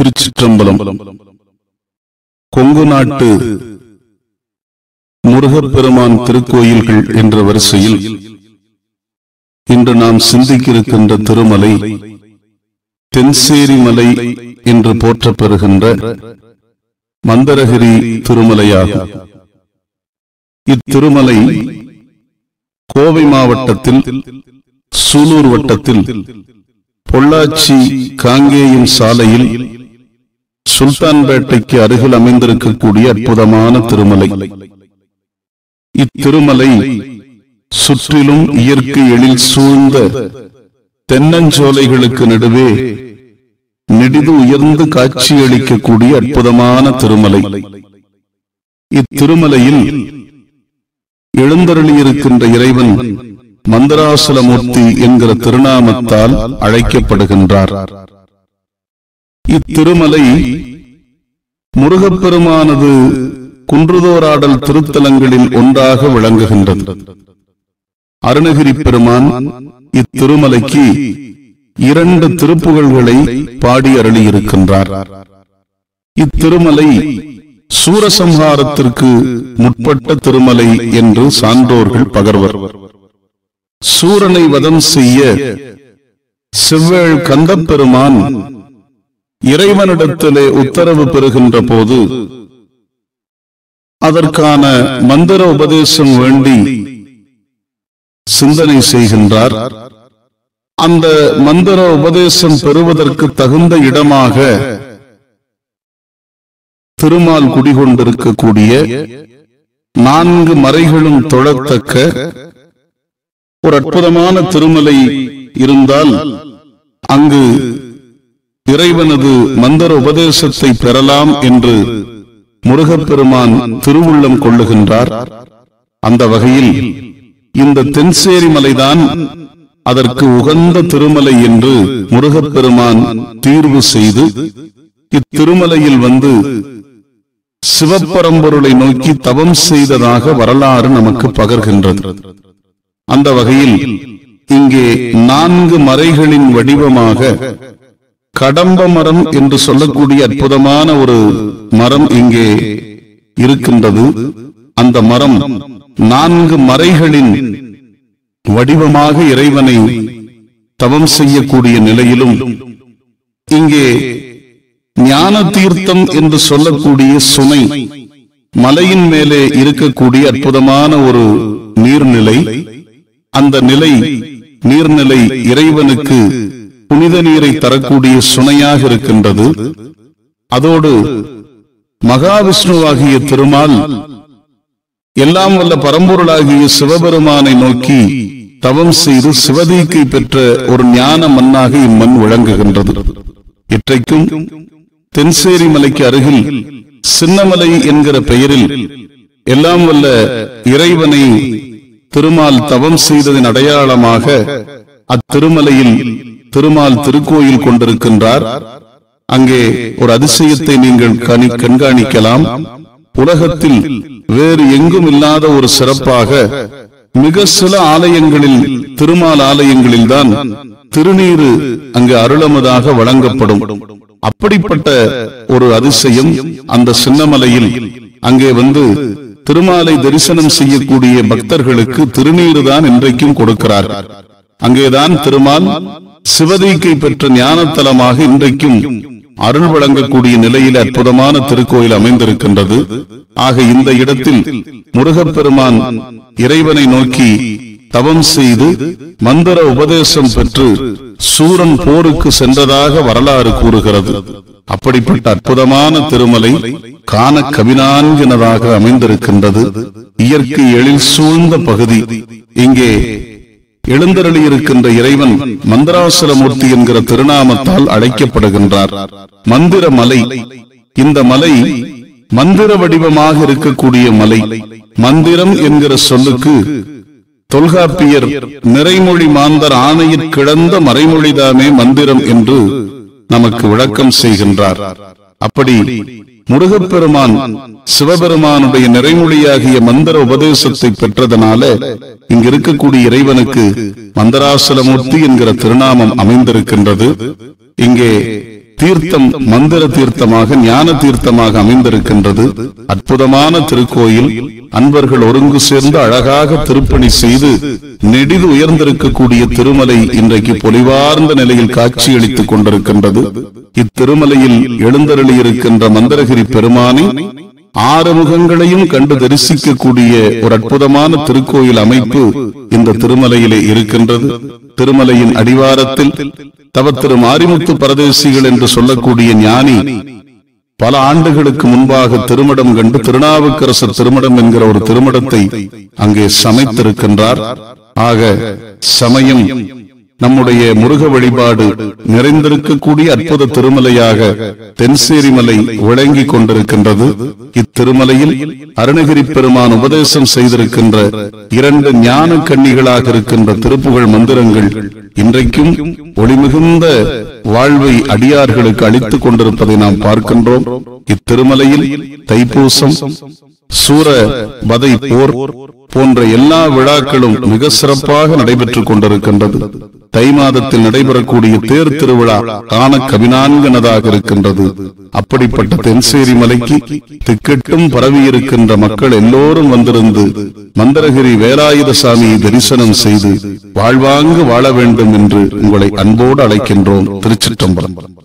திருச்சிற்றம்பலம் கொங்கு நாட்டு முருகப்பெருமான் திருக்கோயில்கள் என்ற வரிசையில் இன்று நாம் சிந்திக்க இருக்கின்ற திருமலை தென்சேரி மலை என்று போற்றப் பெறுகின்ற மந்தரகிரி திருமலையாகும் இத்திருமலை கோவை மாவட்டத்தில் சூலூர் வட்டத்தில் பொள்ளாச்சி காங்கேயம் சாலையில் சுல்தான்பேட்டைக்கு அருகில் அமைந்திருக்கக்கூடிய அற்புதமான திருமலை இத்திருமலை சுற்றிலும் இயற்கை எழில் சூழ்ந்த தென்னஞ்சோலைகளுக்கு நடுவே நெடிது உயர்ந்து காட்சியளிக்கக்கூடிய அற்புதமான திருமலை இத்திருமலையில் எழுந்தருளியிருக்கின்ற இறைவன் மந்தராசலமூர்த்தி என்கிற திருநாமத்தால் அழைக்கப்படுகின்றார் இத்திருமலை முருகப்பெருமானது குன்றுதோராடல் திருத்தலங்களில் ஒன்றாக விளங்குகின்றது அருணகிரி பெருமான் இத்திருமலைக்கு இரண்டு திருப்புகழ்களை பாடி அருளியிருக்கின்றார் இத்திருமலை சூரசம்ஹாரத்திற்கு முற்பட்ட திருமலை என்று சான்றோர்கள் பகர்வர் சூரனை வதம் செய்ய செவ்வேள் கந்தப்பெருமான் இறைவனிடத்திலே உத்தரவு பெறுகின்ற போது அதற்கான மந்திர உபதேசம் வேண்டி சிந்தனை செய்கின்றார் அந்த மந்திர உபதேசம் பெறுவதற்கு தகுந்த இடமாக திருமால் குடிகொண்டிருக்கக்கூடிய நான்கு மறைகளும் தொழத்தக்க ஒரு அற்புதமான திருமலை இருந்தால் அங்கு இறைவனது மந்திர உபதேசத்தை பெறலாம் என்று முருகப்பெருமான் திருவுள்ளம் கொள்ளுகின்றார் அந்த வகையில் இந்த தென்சேரி மலைதான் அதற்கு உகந்த திருமலை என்று முருகப்பெருமான் தீர்வு செய்து இத்திருமலையில் வந்து சிவப்பரம்பொருளை நோக்கி தவம் செய்ததாக வரலாறு நமக்கு பகர்கின்றது அந்த வகையில் இங்கே நான்கு மறைகளின் வடிவமாக கடம்ப மரம் என்று சொல்லக்கூடிய அற்புதமான ஒரு மரம் இங்கே இருக்கின்றது அந்த மரம் நான்கு மறைகளின் வடிவமாக இறைவனை தவம் செய்யக்கூடிய நிலையிலும் இங்கே ஞான தீர்த்தம் என்று சொல்லக்கூடிய சுனை மலையின் மேலே இருக்கக்கூடிய அற்புதமான ஒரு நீர்நிலை அந்த நிலை நீர்நிலை இறைவனுக்கு புனித நீரை தரக்கூடிய சுனையாக இருக்கின்றது அதோடு மகாவிஷ்ணுவாகிய திருமால் எல்லாம் வல்ல பரம்பொருளாகிய சிவபெருமானை நோக்கி தவம் செய்து சிவதீக்கை பெற்ற ஒரு ஞான மண்ணாக இம்மண் விளங்குகின்றது இற்றைக்கும் தென்சேரி மலைக்கு அருகில் சின்னமலை என்கிற பெயரில் எல்லாம் வல்ல இறைவனை திருமால் தவம் செய்ததின் அடையாளமாக அத்திருமலையில் திருமால் திருக்கோயில் கொண்டிருக்கின்றார் அங்கே ஒரு அதிசயத்தை நீங்கள் கணி கண்காணிக்கலாம் உலகத்தில் வேறு எங்கும் இல்லாத ஒரு சிறப்பாக மிக சில ஆலயங்களில் திருமால் ஆலயங்களில் தான் திருநீரு அங்கு அருளமுதாக வழங்கப்படும் அப்படிப்பட்ட ஒரு அதிசயம் அந்த சின்னமலையில் அங்கே வந்து திருமாலை தரிசனம் செய்யக்கூடிய பக்தர்களுக்கு திருநீரு தான் இன்றைக்கும் கொடுக்கிறார் அங்கேதான் திருமால் சிவதீக்கை பெற்ற ஞானத்தலமாக இன்றைக்கும் அருள் வழங்கக்கூடிய நிலையில் அற்புதமான திருக்கோயில் அமைந்திருக்கின்றது ஆக இந்த இடத்தில் முருகப்பெருமான் இறைவனை நோக்கி தவம் செய்து மந்திர உபதேசம் பெற்று சூரன் போருக்கு சென்றதாக வரலாறு கூறுகிறது அப்படிப்பட்ட அற்புதமான திருமலை காண கவினான்கினதாக அமைந்திருக்கின்றது இயற்கை எழில் சூழ்ந்த பகுதி இங்கே எழுந்தருளி இருக்கின்ற இறைவன் மந்திராசலமூர்த்தி என்கிற திருநாமத்தால் அழைக்கப்படுகின்றார் மந்திர மலை இந்த மலை மந்திர வடிவமாக இருக்கக்கூடிய மலை மந்திரம் என்கிற சொல்லுக்கு தொல்காப்பியர் நிறைமொழி மாந்தர் ஆணையிற் கிடந்த மறைமொழிதாமே மந்திரம் என்று நமக்கு விளக்கம் செய்கின்றார் அப்படி முருகப்பெருமான் சிவபெருமானுடைய நிறைமொழியாகிய மந்திர உபதேசத்தை பெற்றதனால இங்க இருக்கக்கூடிய இறைவனுக்கு மந்தராசலமூர்த்தி என்கிற திருநாமம் அமைந்திருக்கின்றது இங்கே தீர்த்தம் மந்திர தீர்த்தமாக ஞான தீர்த்தமாக அமைந்திருக்கின்றது அற்புதமான திருக்கோயில் அன்பர்கள் ஒருங்கு சேர்ந்து அழகாக திருப்பணி செய்து நெடிது உயர்ந்திருக்கக்கூடிய திருமலை இன்றைக்கு பொலிவார்ந்த நிலையில் காட்சியளித்துக் கொண்டிருக்கின்றது இத்திருமலையில் எழுந்தருளியிருக்கின்ற மந்திரகிரி பெருமானை ஆறு முகங்களையும் கண்டு தரிசிக்கக்கூடிய ஒரு அற்புதமான திருக்கோயில் அமைப்பு இந்த திருமலையிலே இருக்கின்றது திருமலையின் அடிவாரத்தில் தவத்திரு மாரிமுத்து பரதேசிகள் என்று சொல்லக்கூடிய ஞானி பல ஆண்டுகளுக்கு முன்பாக திருமடம் கண்டு திருநாவுக்கரசர் திருமடம் என்கிற ஒரு திருமடத்தை அங்கே சமைத்திருக்கின்றார் ஆக சமயம் நம்முடைய முருக வழிபாடு நிறைந்திருக்கக்கூடிய அற்புத திருமலையாக தென்சேரி மலை விளங்கிக் கொண்டிருக்கின்றது இத்திருமலையில் அருணகிரி பெருமான் உபதேசம் செய்திருக்கின்ற இரண்டு ஞான கன்னிகளாக இருக்கின்ற திருப்புகழ் மந்திரங்கள் இன்றைக்கும் ஒளிமிகுந்த வாழ்வை அடியார்களுக்கு அளித்துக் கொண்டிருப்பதை நாம் பார்க்கின்றோம் இத்திருமலையில் தைப்பூசம் சூர வதை போர் போன்ற எல்லா விழாக்களும் மிக சிறப்பாக நடைபெற்றுக் கொண்டிருக்கின்றது தை மாதத்தில் நடைபெறக்கூடிய தேர் திருவிழா காண கவினான்கனதாக இருக்கின்றது அப்படிப்பட்ட தென்சேரி மலைக்கு திக்கெட்டும் பரவி இருக்கின்ற மக்கள் எல்லோரும் வந்திருந்து மந்திரகிரி வேலாயுத சாமியை தரிசனம் செய்து வாழ்வாங்கு வாழ வேண்டும் என்று உங்களை அன்போடு அழைக்கின்றோம் திருச்சிற்றம்பலம்